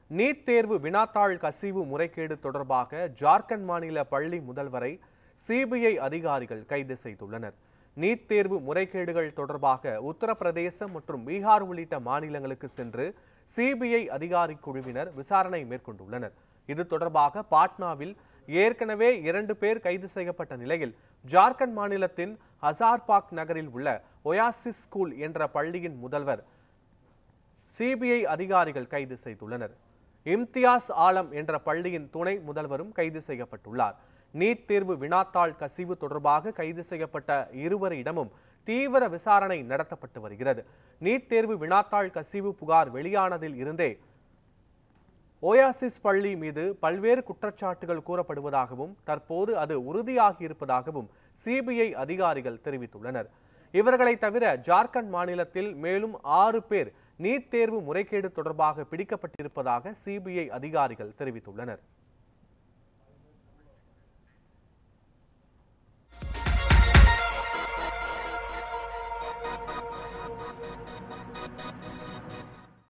NEET தேர்வு வினாத்தாள் கசிவு முறைகேடு தொடர்பாக ஜார்க்கண்ட் மாநில பள்ளி முதல்வரை சிபிஐ அதிகாரிகள் கைது செய்துள்ளனர் நீட் தேர்வு முறைகேடுகள் தொடர்பாக உத்தரப்பிரதேசம் மற்றும் பீகார் உள்ளிட்ட மாநிலங்களுக்கு சென்று சிபிஐ அதிகாரி குழுவினர் விசாரணை மேற்கொண்டுள்ளனர் இது தொடர்பாக பாட்னாவில் ஏற்கனவே இரண்டு பேர் கைது செய்யப்பட்ட நிலையில் ஜார்க்கண்ட் மாநிலத்தின் ஹசார்பாக் நகரில் உள்ள ஒயாசிஸ் ஸ்கூல் என்ற பள்ளியின் முதல்வர் சிபிஐ அதிகாரிகள் கைது செய்துள்ளனர் இம்தியாஸ் ஆலம் என்ற பள்ளியின் துணை முதல்வரும் கைது செய்யப்பட்டுள்ளார் நீட் தேர்வு வினாத்தாள் கசிவு தொடர்பாக கைது செய்யப்பட்ட இருவரிடமும் தீவிர விசாரணை நடத்தப்பட்டு வருகிறது நீட் தேர்வு வினாத்தாள் கசிவு புகார் வெளியானதில் இருந்தே ஓயாசிஸ் பள்ளி மீது பல்வேறு குற்றச்சாட்டுகள் கூறப்படுவதாகவும் தற்போது அது உறுதியாகி இருப்பதாகவும் சிபிஐ அதிகாரிகள் தெரிவித்துள்ளனர் இவர்களை தவிர ஜார்க்கண்ட் மாநிலத்தில் மேலும் ஆறு பேர் நீட் தேர்வு முறைகேடு தொடர்பாக பிடிக்கப்பட்டிருப்பதாக சிபிஐ அதிகாரிகள் தெரிவித்துள்ளனர்